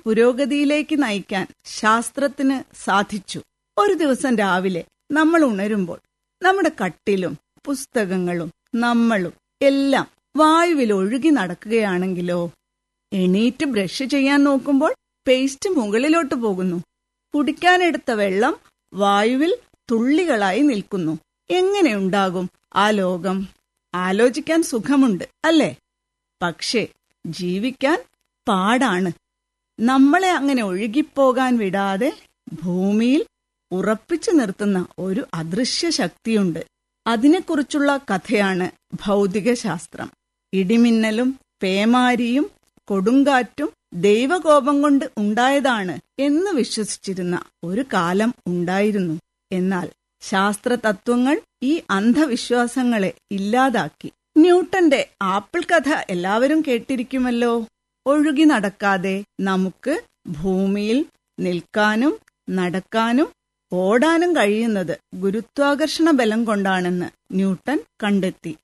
പുരോഗതിയിലേക്ക് നയിക്കാൻ ശാസ്ത്രത്തിന് സാധിച്ചു ഒരു ദിവസം രാവിലെ നമ്മൾ ഉണരുമ്പോൾ നമ്മുടെ കട്ടിലും പുസ്തകങ്ങളും നമ്മളും എല്ലാം വായുവിൽ ഒഴുകി നടക്കുകയാണെങ്കിലോ എണീറ്റ് ബ്രഷ് ചെയ്യാൻ നോക്കുമ്പോൾ പേസ്റ്റ് മുകളിലോട്ട് പോകുന്നു കുടിക്കാനെടുത്ത വെള്ളം വായുവിൽ തുള്ളികളായി നിൽക്കുന്നു എങ്ങനെയുണ്ടാകും ആ ലോകം ആലോചിക്കാൻ സുഖമുണ്ട് അല്ലേ പക്ഷേ ജീവിക്കാൻ പാടാണ് നമ്മളെ അങ്ങനെ ഒഴുകിപ്പോകാൻ വിടാതെ ഭൂമിയിൽ ഉറപ്പിച്ചു നിർത്തുന്ന ഒരു അദൃശ്യ ശക്തിയുണ്ട് അതിനെക്കുറിച്ചുള്ള കഥയാണ് ഭൗതികശാസ്ത്രം ഇടിമിന്നലും പേമാരിയും കൊടുങ്കാറ്റും ദൈവകോപം കൊണ്ട് ഉണ്ടായതാണ് എന്ന് വിശ്വസിച്ചിരുന്ന ഒരു കാലം ഉണ്ടായിരുന്നു എന്നാൽ ശാസ്ത്ര തത്വങ്ങൾ ഈ അന്ധവിശ്വാസങ്ങളെ ഇല്ലാതാക്കി ന്യൂട്ടന്റെ ആപ്പിൾ കഥ എല്ലാവരും കേട്ടിരിക്കുമല്ലോ ഒഴുകി നടക്കാതെ നമുക്ക് ഭൂമിയിൽ നിൽക്കാനും നടക്കാനും ഓടാനും കഴിയുന്നത് ഗുരുത്വാകർഷണ ബലം കൊണ്ടാണെന്ന് ന്യൂട്ടൻ കണ്ടെത്തി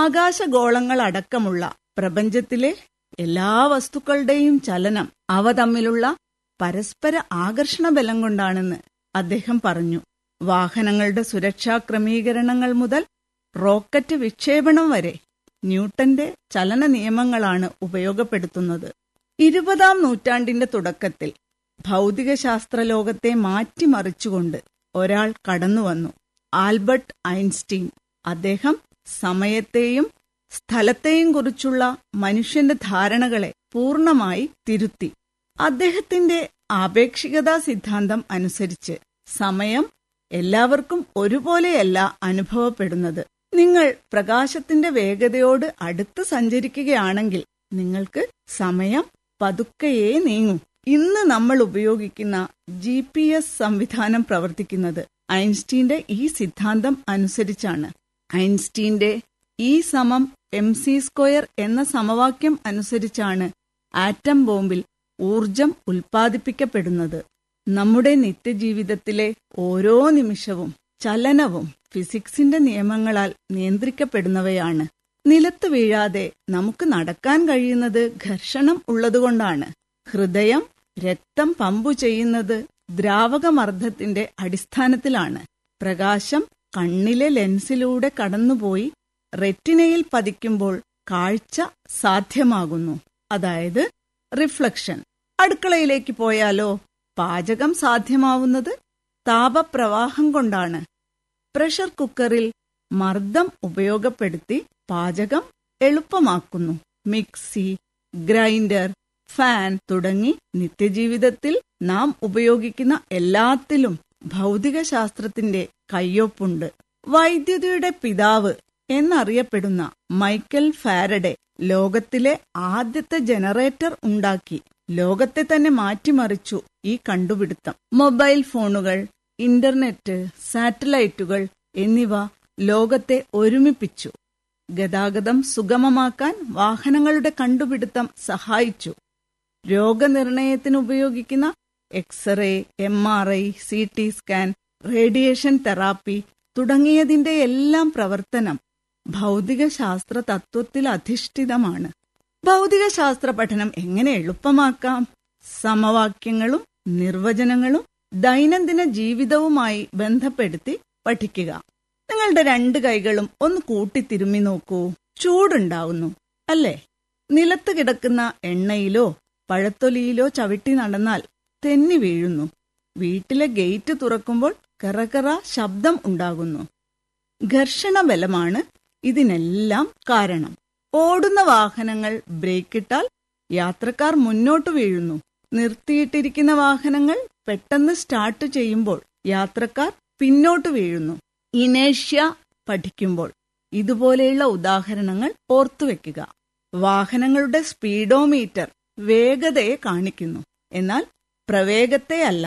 ആകാശഗോളങ്ങളടക്കമുള്ള പ്രപഞ്ചത്തിലെ എല്ലാ വസ്തുക്കളുടെയും ചലനം അവ തമ്മിലുള്ള പരസ്പര ആകർഷണ ബലം കൊണ്ടാണെന്ന് അദ്ദേഹം പറഞ്ഞു വാഹനങ്ങളുടെ സുരക്ഷാ ക്രമീകരണങ്ങൾ മുതൽ റോക്കറ്റ് വിക്ഷേപണം വരെ ന്യൂട്ടന്റെ ചലന നിയമങ്ങളാണ് ഉപയോഗപ്പെടുത്തുന്നത് ഇരുപതാം നൂറ്റാണ്ടിന്റെ തുടക്കത്തിൽ ഭൗതികശാസ്ത്ര ലോകത്തെ മാറ്റിമറിച്ചുകൊണ്ട് ഒരാൾ കടന്നുവന്നു ആൽബർട്ട് ഐൻസ്റ്റീൻ അദ്ദേഹം സമയത്തെയും സ്ഥലത്തെയും കുറിച്ചുള്ള മനുഷ്യന്റെ ധാരണകളെ പൂർണ്ണമായി തിരുത്തി അദ്ദേഹത്തിന്റെ ആപേക്ഷികതാ സിദ്ധാന്തം അനുസരിച്ച് സമയം എല്ലാവർക്കും ഒരുപോലെയല്ല അനുഭവപ്പെടുന്നത് നിങ്ങൾ പ്രകാശത്തിന്റെ വേഗതയോട് അടുത്ത് സഞ്ചരിക്കുകയാണെങ്കിൽ നിങ്ങൾക്ക് സമയം പതുക്കെയേ നീങ്ങൂ ഇന്ന് നമ്മൾ ഉപയോഗിക്കുന്ന ജി പി എസ് സംവിധാനം പ്രവർത്തിക്കുന്നത് ഐൻസ്റ്റീന്റെ ഈ സിദ്ധാന്തം അനുസരിച്ചാണ് ഐൻസ്റ്റീന്റെ ഇ സമം എം സി സ്ക്വയർ എന്ന സമവാക്യം അനുസരിച്ചാണ് ആറ്റം ബോംബിൽ ഊർജം ഉൽപ്പാദിപ്പിക്കപ്പെടുന്നത് നമ്മുടെ നിത്യജീവിതത്തിലെ ഓരോ നിമിഷവും ചലനവും ഫിസിക്സിന്റെ നിയമങ്ങളാൽ നിയന്ത്രിക്കപ്പെടുന്നവയാണ് നിലത്ത് വീഴാതെ നമുക്ക് നടക്കാൻ കഴിയുന്നത് ഘർഷണം ഉള്ളതുകൊണ്ടാണ് ഹൃദയം രക്തം പമ്പു ചെയ്യുന്നത് ദ്രാവകമർദ്ദത്തിന്റെ അടിസ്ഥാനത്തിലാണ് പ്രകാശം കണ്ണിലെ ലെൻസിലൂടെ കടന്നുപോയി റെറ്റിനയിൽ പതിക്കുമ്പോൾ കാഴ്ച സാധ്യമാകുന്നു അതായത് റിഫ്ലക്ഷൻ അടുക്കളയിലേക്ക് പോയാലോ പാചകം സാധ്യമാവുന്നത് താപപ്രവാഹം കൊണ്ടാണ് പ്രഷർ കുക്കറിൽ മർദ്ദം ഉപയോഗപ്പെടുത്തി പാചകം എളുപ്പമാക്കുന്നു മിക്സി ഗ്രൈൻഡർ ഫാൻ തുടങ്ങി നിത്യജീവിതത്തിൽ നാം ഉപയോഗിക്കുന്ന എല്ലാത്തിലും ഭൗതികശാസ്ത്രത്തിന്റെ കയ്യൊപ്പുണ്ട് വൈദ്യുതിയുടെ പിതാവ് എന്നറിയപ്പെടുന്ന മൈക്കൽ ഫാരഡെ ലോകത്തിലെ ആദ്യത്തെ ജനറേറ്റർ ഉണ്ടാക്കി ലോകത്തെ തന്നെ മാറ്റിമറിച്ചു ഈ കണ്ടുപിടുത്തം മൊബൈൽ ഫോണുകൾ ഇന്റർനെറ്റ് സാറ്റലൈറ്റുകൾ എന്നിവ ലോകത്തെ ഒരുമിപ്പിച്ചു ഗതാഗതം സുഗമമാക്കാൻ വാഹനങ്ങളുടെ കണ്ടുപിടുത്തം സഹായിച്ചു രോഗനിർണയത്തിന് ഉപയോഗിക്കുന്ന x-ray M R I C T scan radiation therapy തുടങ്ങിയതിന്റെ എല്ലാം പ്രവർത്തനം ഭൗതികശാസ്ത്ര തത്വത്തിൽ അധിഷ്ഠിതമാണ് ഭൗതികശാസ്ത്ര പഠനം എങ്ങനെ എളുപ്പമാക്കാം സമവാക്യങ്ങളും നിർവചനങ്ങളും ദൈനംദിന ജീവിതവുമായി ബന്ധപ്പെടുത്തി പഠിക്കുക നിങ്ങളുടെ രണ്ട് കൈകളും ഒന്ന് കൂട്ടി തിരുമ്മി നോക്കൂ ചൂടുണ്ടാവുന്നു അല്ലേ നിലത്ത് കിടക്കുന്ന എണ്ണയിലോ പഴത്തൊലിയിലോ ചവിട്ടി നടന്നാൽ തെന്നി വീഴുന്നു വീട്ടിലെ ഗേറ്റ് തുറക്കുമ്പോൾ കറകറ ശബ്ദം ഉണ്ടാകുന്നു ഘർഷണ ബലമാണ് ഇതിനെല്ലാം കാരണം ഓടുന്ന വാഹനങ്ങൾ ബ്രേക്കിട്ടാൽ യാത്രക്കാർ മുന്നോട്ട് വീഴുന്നു നിർത്തിയിട്ടിരിക്കുന്ന വാഹനങ്ങൾ പെട്ടെന്ന് സ്റ്റാർട്ട് ചെയ്യുമ്പോൾ യാത്രക്കാർ പിന്നോട്ട് വീഴുന്നു ഇനേഷ്യ പഠിക്കുമ്പോൾ ഇതുപോലെയുള്ള ഉദാഹരണങ്ങൾ ഓർത്തുവെക്കുക വാഹനങ്ങളുടെ സ്പീഡോമീറ്റർ വേഗതയെ കാണിക്കുന്നു എന്നാൽ പ്രവേഗത്തെ അല്ല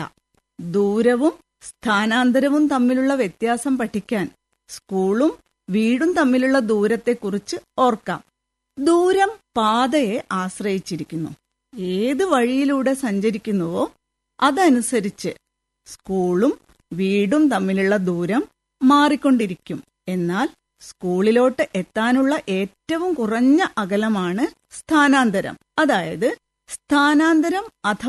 ദൂരവും സ്ഥാനാന്തരവും തമ്മിലുള്ള വ്യത്യാസം പഠിക്കാൻ സ്കൂളും വീടും തമ്മിലുള്ള ദൂരത്തെക്കുറിച്ച് ഓർക്കാം ദൂരം പാതയെ ആശ്രയിച്ചിരിക്കുന്നു ഏത് വഴിയിലൂടെ സഞ്ചരിക്കുന്നുവോ അതനുസരിച്ച് സ്കൂളും വീടും തമ്മിലുള്ള ദൂരം മാറിക്കൊണ്ടിരിക്കും എന്നാൽ സ്കൂളിലോട്ട് എത്താനുള്ള ഏറ്റവും കുറഞ്ഞ അകലമാണ് സ്ഥാനാന്തരം അതായത് സ്ഥാനാന്തരം അഥവാ